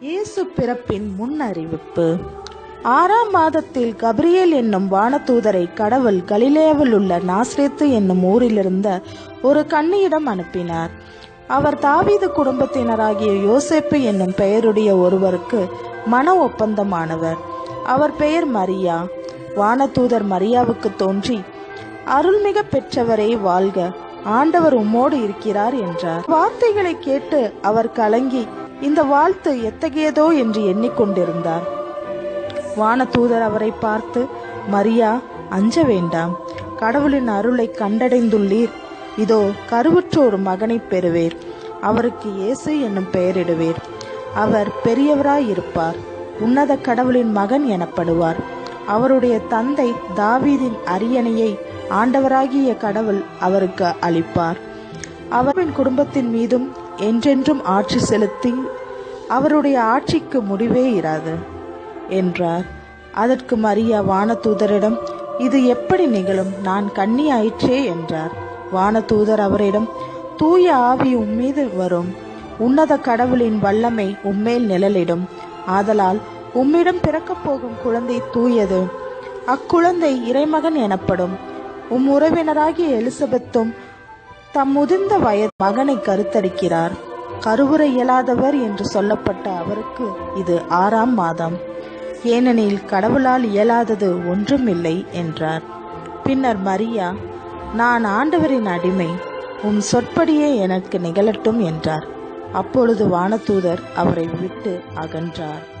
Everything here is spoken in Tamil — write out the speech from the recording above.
இயேசு பிறப்பின் முன் அறிவிப்பு ஆறாம் மாதத்தில் கபிரியேல் என்னும் வானதூதரை கடவுள் கலிலேயாவில் உள்ள நாஸ்ரேத்து என்னும் ஊரிலிருந்த ஒரு கன்னியிடம் அனுப்பினார் அவர் தாவீது குடும்பத்தினராகிய யோசேப்பு என்னும் பெயருடைய ஒருவருக்கு மன ஒப்பந்தமானவர் அவர் பெயர் மரியா வானதூதர் மரியாவுக்கு தோன்றி அருள்மிக பெற்றவரே வாழ்க ஆண்டவர் உம்மோடு இருக்கிறார் என்றார் வார்த்தைகளை கேட்டு அவர் கலங்கி இந்த வாழ்த்து எத்தகையதோ என்று எண்ணிக்கொண்டிருந்தார் வானதூதர் அவரை பார்த்து மரியா அஞ்ச வேண்டாம் கடவுளின் அருளை கண்டடைந்துள்ளீர் இதோ கருவுற்ற ஒரு மகனை பெறுவேர் அவருக்கு இயேசு என்னும் பெயரிடுவேர் அவர் பெரியவராய் இருப்பார் உன்னத கடவுளின் மகன் எனப்படுவார் அவருடைய தந்தை தாவீதின் அரியணையை ஆண்டவராகிய கடவுள் அவருக்கு அளிப்பார் அவரின் குடும்பத்தின் மீதும் என்றென்றும் ஆட்சி செலுத்தி அவருடைய ஆட்சிக்கு முடிவே இராது என்றார் அதற்கு மரியா வானதூதரிடம் இது எப்படி நிகழும் நான் கன்னி ஆயிற்றே என்றார் வானதூதர் அவரிடம் தூய ஆவி உம்மீது வரும் உன்னத கடவுளின் வல்லமை உம்மேல் நிழலிடும் ஆதலால் உம்மிடம் பிறக்கப் போகும் குழந்தை தூயது அக்குழந்தை இறைமகன் எனப்படும் உம் உறவினராகிய எலிசபெத்தும் தம் முதிர்ந்த வயது மகனை கருத்தரிக்கிறார் கருவுற இயலாதவர் என்று சொல்லப்பட்ட அவருக்கு இது ஆறாம் மாதம் ஏனெனில் கடவுளால் இயலாதது ஒன்றுமில்லை என்றார் பின்னர் மரியா நான் ஆண்டவரின் அடிமை உம் சொற்படியே எனக்கு நிகழட்டும் என்றார் அப்பொழுது வானதூதர் அவரை விட்டு அகன்றார்